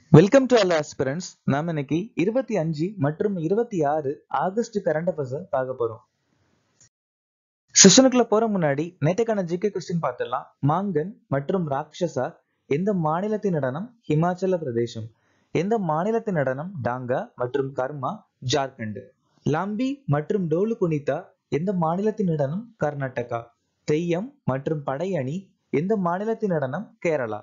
welcome to all aspirants நாம இன்னைக்கு இருபத்தி அஞ்சு மற்றும் இருபத்தி ஆறு ஆகஸ்ட் கரண்ட் அஃபேர்ஸ் பார்க்க போறோம் செஷனுக்குள்ள போற முன்னாடி நேற்றுக்கான ஜிகே கொஸ்டின் பார்த்துடலாம் மாங்கன் மற்றும் ராட்சசா எந்த மாநிலத்தின் நடனம் ஹிமாச்சல பிரதேசம் எந்த மாநிலத்தின் நடனம் டாங்கா மற்றும் கர்மா ஜார்க்கண்ட் லாம்பி மற்றும் டோலு குனிதா எந்த மாநிலத்தின் நடனம் கர்நாடகா தெய்யம் மற்றும் படையணி எந்த மாநிலத்தின் நடனம் கேரளா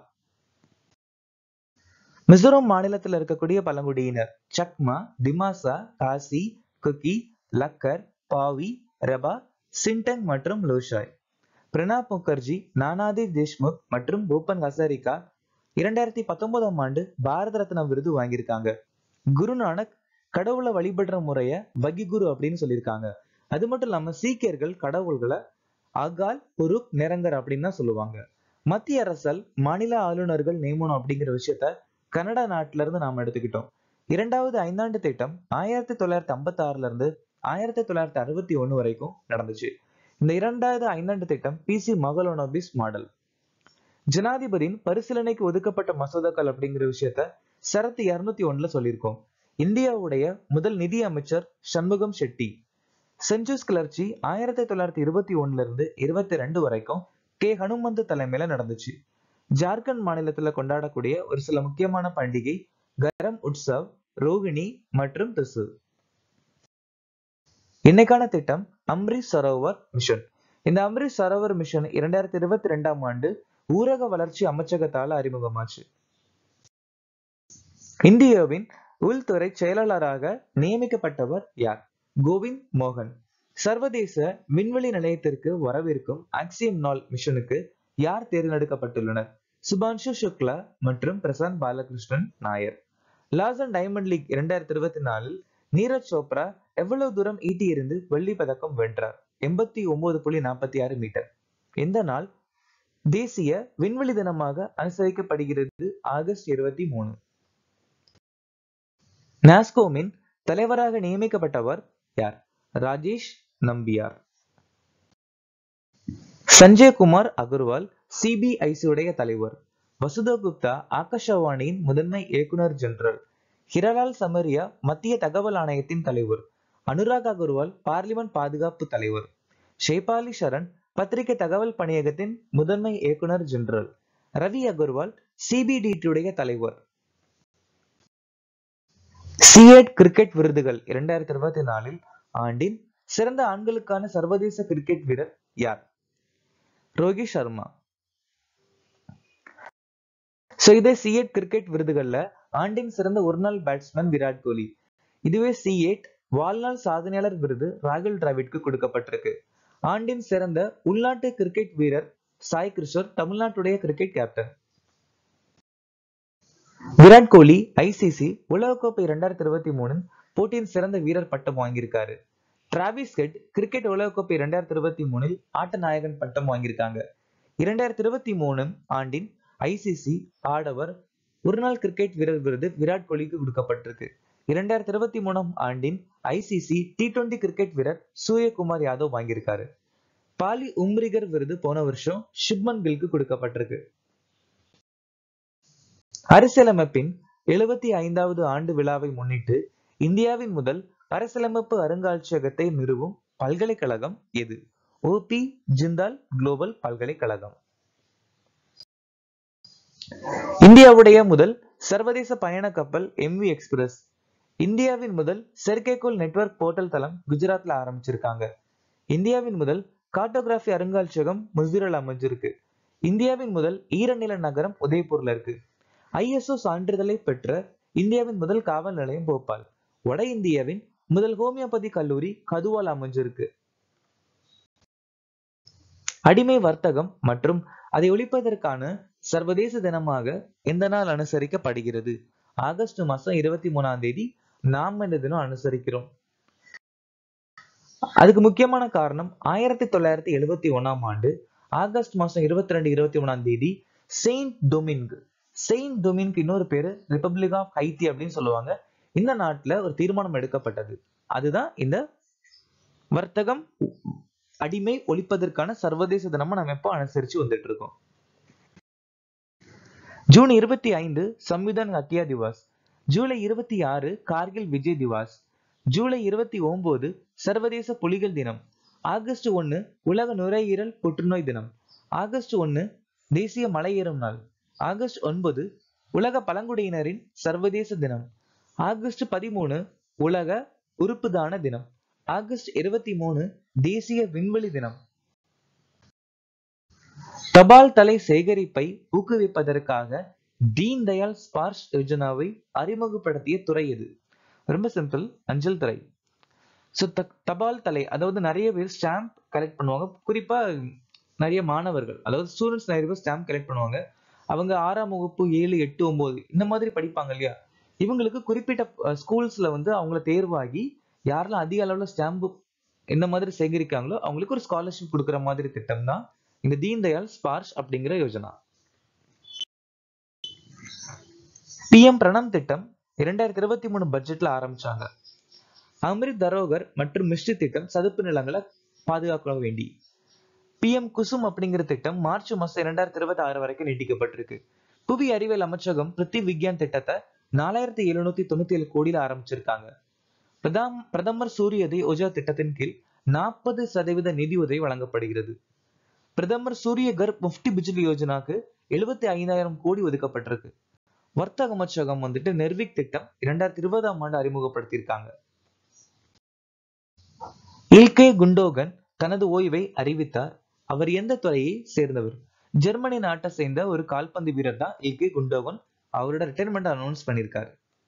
மிசோரம் மாநிலத்தில் இருக்கக்கூடிய பழங்குடியினர் சக்மா திமாசா காசி குக்கி லக்கர் பாவி ரபா சிண்டங் மற்றும் லோஷாய் பிரணாப் முகர்ஜி நானாதி தேஷ்முக் மற்றும் பூபன் ஹசாரிகா இரண்டாயிரத்தி பத்தொன்பதாம் ஆண்டு பாரத ரத்னா விருது வாங்கியிருக்காங்க குருநானக் கடவுளை வழிபடுற முறைய வகிகுரு அப்படின்னு சொல்லியிருக்காங்க அது மட்டும் இல்லாம சீக்கியர்கள் கடவுள்களை அகால் புருக் நிரங்கர் அப்படின்னு தான் சொல்லுவாங்க மத்திய அரசால் மாநில ஆளுநர்கள் நியமனம் அப்படிங்கிற விஷயத்த கனடா நாட்டில இருந்து நாம எடுத்துக்கிட்டோம் இரண்டாவது ஐந்தாண்டு திட்டம் ஆயிரத்தி தொள்ளாயிரத்தி ஐம்பத்தி ஆறுல இருந்து ஆயிரத்தி தொள்ளாயிரத்தி அறுபத்தி ஒண்ணு வரைக்கும் நடந்துச்சு இந்த இரண்டாவது ஐந்தாண்டு திட்டம் பிசி மகளோனோபிஸ் மாடல் ஜனாதிபதியின் பரிசீலனைக்கு ஒதுக்கப்பட்ட மசோதாக்கள் அப்படிங்கிற விஷயத்த சரத்து இருநூத்தி ஒண்ணுல சொல்லியிருக்கோம் இந்தியாவுடைய முதல் நிதி அமைச்சர் சண்முகம் ஷெட்டி செஞ்சூஸ் கிளர்ச்சி ஆயிரத்தி தொள்ளாயிரத்தி இருபத்தி ஒண்ணுல இருந்து இருபத்தி ரெண்டு வரைக்கும் கே ஹனுமந்த் தலைமையில நடந்துச்சு ஜார்க்கண்ட் மாநிலத்துல கொண்டாடக்கூடிய ஒரு சில முக்கியமான பண்டிகை கரம் உற்சவ் ரோகிணி மற்றும் திசு இன்னைக்கான திட்டம் அம்ரித் சரோவர் மிஷன் இந்த அம்ரித் சரோவர் மிஷன் இரண்டாயிரத்தி இருபத்தி ரெண்டாம் ஆண்டு ஊரக வளர்ச்சி அமைச்சகத்தால அறிமுகமாச்சு இந்தியாவின் உள்துறை செயலாளராக நியமிக்கப்பட்டவர் யார் கோவிந்த் மோகன் சர்வதேச விண்வெளி நிலையத்திற்கு வரவிருக்கும் ஆக்சியம் நாள் மிஷனுக்கு யார் தேர்ந்தெடுக்கப்பட்டுள்ளனர் சுபான்ஷு சுக்லா மற்றும் Prashanth Balakrishnan Nair Lausanne and Diamond League இரண்டாயிரத்தி இருபத்தி நாலில் நீரஜ் சோப்ரா எவ்வளவு தூரம் ஈட்டி இருந்து வெள்ளி பதக்கம் வென்றார் எண்பத்தி ஒன்பது புள்ளி நாற்பத்தி ஆறு மீட்டர் இந்த நாள் தேசிய விண்வெளி தினமாக அனுசரிக்கப்படுகிறது ஆகஸ்ட் இருபத்தி மூணு நாஸ்கோமின் தலைவராக நியமிக்கப்பட்டவர் யார் ராஜேஷ் நம்பியார் சஞ்சய் குமார் அகர்வால் சிபிஐசி உடைய தலைவர் வசுதா குப்தா ஆகாஷவாணியின் முதன்மை இயக்குனர் ஜெனரல் ஹிரலால் சமரியா மத்திய தகவல் ஆணையத்தின் தலைவர் அனுராக் அகர்வால் பார்லிமெண்ட் பாதுகாப்பு தலைவர் ஷேபாலி சரண் பத்திரிகை தகவல் பணியகத்தின் முதன்மை இயக்குனர் ஜெனரல் ரவி அகர்வால் சிபிடிடி உடைய தலைவர் சிஎட் கிரிக்கெட் விருதுகள் இரண்டாயிரத்தி இருபத்தி நாலில் ஆண்டின் சிறந்த ஆண்களுக்கான சர்வதேச கிரிக்கெட் வீரர் யார் ரோஹித் சர்மா சோ இதே சிஎட் கிரிக்கெட் விருதுகள்ல ஆண்டின் சிறந்த ஒருநாள் பேட்ஸ்மேன் விராட் கோலி இதுவே சிஎட் வாழ்நாள் சாதனையாளர் விருது ராகுல் டிராவிட்க்கு கொடுக்கப்பட்டிருக்கு ஆண்டின் சிறந்த உள்நாட்டு கிரிக்கெட் வீரர் சாய் கிருஷ்ணர் தமிழ்நாட்டுடைய cricket captain Virat Kohli ICC உலகக்கோப்பை இரண்டாயிரத்தி இருபத்தி மூணு போட்டியின் சிறந்த வீரர் பட்டம் வாங்கியிருக்காரு டிராவிஸ் ஹெட் கிரிக்கெட் உலகக்கோப்பை இரண்டாயிரத்தி இருபத்தி மூணில் ஆட்ட நாயகன் பட்டம் வாங்கியிருக்காங்க இரண்டாயிரத்தி இருபத்தி மூணு ஆண்டின் ஐசிசி ஆடவர் ஒருநாள் கிரிக்கெட் வீரர் விருது விராட் கோலிக்கு கொடுக்கப்பட்டிருக்கு இரண்டாயிரத்தி இருபத்தி மூணாம் ஆண்டின் ஐசிசி டி டுவெண்டி கிரிக்கெட் வீரர் சூரியகுமார் யாதவ் வாங்கியிருக்காரு பாலி உம்ரிகர் விருது போன வருஷம் சுப்மன் கில்க்கு கொடுக்கப்பட்டிருக்கு அரசியலமைப்பின் எழுபத்தி ஐந்தாவது ஆண்டு விழாவை முன்னிட்டு இந்தியாவின் முதல் அரசியலமைப்பு அருங்காட்சியகத்தை நிறுவும் பல்கலைக்கழகம் எது ஓபி ஜிந்தால் குளோபல் பல்கலைக்கழகம் இந்தியாவுடைய முதல் சர்வதேச பயண கப்பல் எம்வி எக்ஸ்பிரஸ் இந்தியாவின் முதல் செயற்கைக்கோள் நெட்வொர்க் போர்ட்டல் தளம் குஜராத்ல ஆரம்பிச்சிருக்காங்க இந்தியாவின் முதல் கார்டோகிராஃபி அருங்காட்சியகம் முசிரில் அமைஞ்சிருக்கு இந்தியாவின் முதல் ஈரநில நகரம் உதய்பூர்ல இருக்கு ஐஎஸ்ஓ சான்றிதழை பெற்ற இந்தியாவின் முதல் காவல் நிலையம் போபால் வட இந்தியாவின் முதல் ஹோமியோபதி கல்லூரி கதுவால் அமைஞ்சிருக்கு அடிமை வர்த்தகம் மற்றும் அதை ஒழிப்பதற்கான சர்வதேச தினமாக எந்த நாள் அனுசரிக்கப்படுகிறது ஆகஸ்ட் மாசம் இருபத்தி மூணாம் தேதி நாம் இந்த தினம் அனுசரிக்கிறோம் அதுக்கு முக்கியமான காரணம் ஆயிரத்தி தொள்ளாயிரத்தி எழுபத்தி ஒன்னாம் ஆண்டு ஆகஸ்ட் மாசம் இருபத்தி ரெண்டு இருபத்தி மூணாம் தேதி செயின்ட் டொமின்க் செயின்ட் டொமின்க் இன்னொரு பேரு ரிப்பப்ளிக் ஆஃப் ஹைத்தி அப்படின்னு சொல்லுவாங்க இந்த நாட்டுல ஒரு தீர்மானம் எடுக்கப்பட்டது அதுதான் இந்த வர்த்தகம் அடிமை ஒழிப்பதற்கான சர்வதேச தினமா நம்ம எப்போ அனுசரிச்சு வந்துட்டு இருக்கோம் ஜூன் இருபத்தி ஐந்து சம்விதான் ஹத்யா திவாஸ் ஜூலை இருபத்தி ஆறு கார்கில் விஜய் திவாஸ் ஜூலை இருபத்தி ஒன்பது சர்வதேச புலிகள் தினம் ஆகஸ்ட் ஒன்னு உலக நுரையீரல் புற்றுநோய் தினம் ஆகஸ்ட் ஒன்னு தேசிய மலையேறும் நாள் ஆகஸ்ட் ஒன்பது உலக பழங்குடியினரின் சர்வதேச தினம் ஆகஸ்ட் பதிமூணு உலக உறுப்பு தான தினம் ஆகஸ்ட் இருபத்தி மூணு தேசிய விண்வெளி தினம் தபால் தலை சேகரிப்பை ஊக்குவிப்பதற்காக தீன் தயாள் ஸ்பார்ஷ் யோஜனாவை அறிமுகப்படுத்திய துறை எது ரொம்ப சிம்பிள் அஞ்சல் துறை ஸோ தபால் தலை அதாவது நிறைய பேர் ஸ்டாம்ப் கலெக்ட் பண்ணுவாங்க குறிப்பா நிறைய மாணவர்கள் அதாவது ஸ்டூடெண்ட்ஸ் நிறைய பேர் ஸ்டாம்ப் கலெக்ட் பண்ணுவாங்க அவங்க ஆறாம் வகுப்பு ஏழு எட்டு ஒன்பது இந்த மாதிரி படிப்பாங்க இல்லையா இவங்களுக்கு குறிப்பிட்ட ஸ்கூல்ஸ்ல வந்து அவங்கள தேர்வாகி யாரெல்லாம் அதிக அளவுல ஸ்டாம்பு இந்த மாதிரி சேகரிக்காங்களோ அவங்களுக்கு ஒரு ஸ்காலர்ஷிப் கொடுக்குற மாதிரி திட்டம் தான் இந்த தீன் தயாள் ஸ்பார்ஷ் அப்படிங்கிற யோஜனா பிஎம் பிரணம் திட்டம் இரண்டாயிரத்தி இருபத்தி மூணு பட்ஜெட்ல ஆரம்பிச்சாங்க அமிர்த் தரோகர் மற்றும் மிஸ்ரி திட்டம் சதுப்பு நிலங்களை பாதுகாக்க வேண்டி பிஎம் குசும் அப்படிங்கிற திட்டம் மார்ச் மாசம் இரண்டாயிரத்தி இருபத்தி ஆறு வரைக்கும் நீட்டிக்கப்பட்டிருக்கு புவி அறிவியல் அமைச்சகம் பிருத்தி விக்யான் திட்டத்தை நாலாயிரத்தி எழுநூத்தி தொண்ணூத்தி ஏழு கோடியில ஆரம்பிச்சிருக்காங்க பிரதம் பிரதமர் சூரியதை ஒஜா திட்டத்தின் கீழ் நாற்பது சதவீத நிதி உதவி வழங்கப்படுகிறது பிரதமர் சூரிய கர் முஃப்டி பிஜ்லி யோஜனாக்கு எழுபத்தி ஐந்தாயிரம் கோடி ஒதுக்கப்பட்டிருக்கு வர்த்தக அமைச்சகம் வந்துட்டு நெர்விக் திட்டம் இரண்டாயிரத்தி இருபதாம் ஆண்டு அறிமுகப்படுத்தியிருக்காங்க இல்கே குண்டோகன் தனது ஓய்வை அறிவித்தார் அவர் எந்த துறையை சேர்ந்தவர் ஜெர்மனி நாட்டை சேர்ந்த ஒரு கால்பந்து வீரர் தான் இல்கே குண்டோகன் அவரோட ரிட்டைர்மெண்ட் அனௌன்ஸ் பண்ணியிருக்காரு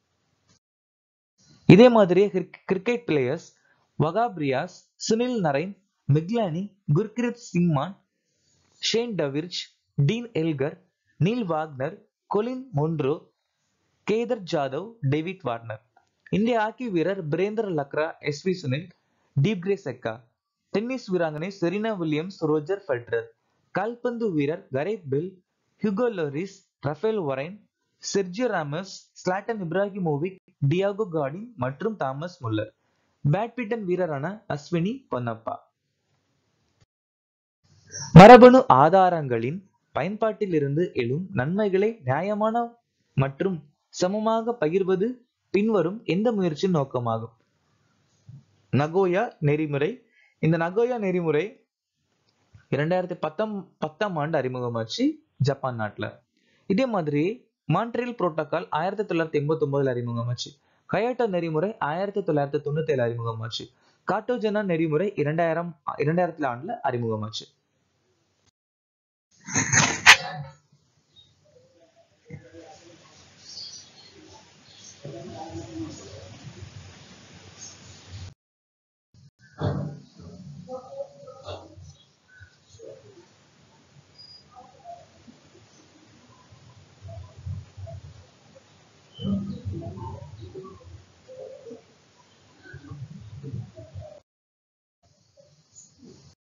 இதே மாதிரியே கிரிக்கெட் பிளேயர்ஸ் வகாப்ரியாஸ் சுனில் நரைன் மிக்லானி Gurkeerat Singh Mann Shane Dowrich Dean Elgar Neil Wagner Colin Munro Kedar Jadhav David Warner இந்திய ஹாக்கி வீரர் பிரேந்தர் லக்ரா எஸ் வி சுனில் டீப்ரே செக்கா டென்னிஸ் வீராங்கனை செரீனா வில்லியம்ஸ் ரோஜர் ஃபெட்ரர் கால்பந்து வீரர் Gareth Bale Hugo Lloris Raphael Varane Sergio Ramos Zlatan Ibrahimovic Diego Godin மற்றும் Thomas Muller badminton வீரரான அஸ்வினி பொன்னப்பா மரபணு ஆதாரங்களின் பயன்பாட்டில் இருந்து எழும் நன்மைகளை நியாயமான மற்றும் சமமாக பகிர்வது பின்வரும் எந்த முயற்சியின் நோக்கமாகும் நகோயா நெறிமுறை இந்த நகோயா நெறிமுறை இரண்டாயிரத்தி பத்தாம் பத்தாம் ஆண்டு அறிமுகமாச்சு ஜப்பான் நாட்டுல இதே மாதிரி மான்ட்ரியல் புரோட்டோகால் ஆயிரத்தி தொள்ளாயிரத்தி எண்பத்தி ஒன்பதுல அறிமுகமாச்சு கயோட்டோ நெறிமுறை ஆயிரத்தி தொள்ளாயிரத்தி தொண்ணூத்தி ஏழு அறிமுகமாச்சு காட்டோஜனா நெறிமுறை இரண்டாயிரம் இரண்டாயிரத்துல ஆண்டுல அறிமுகமாச்சு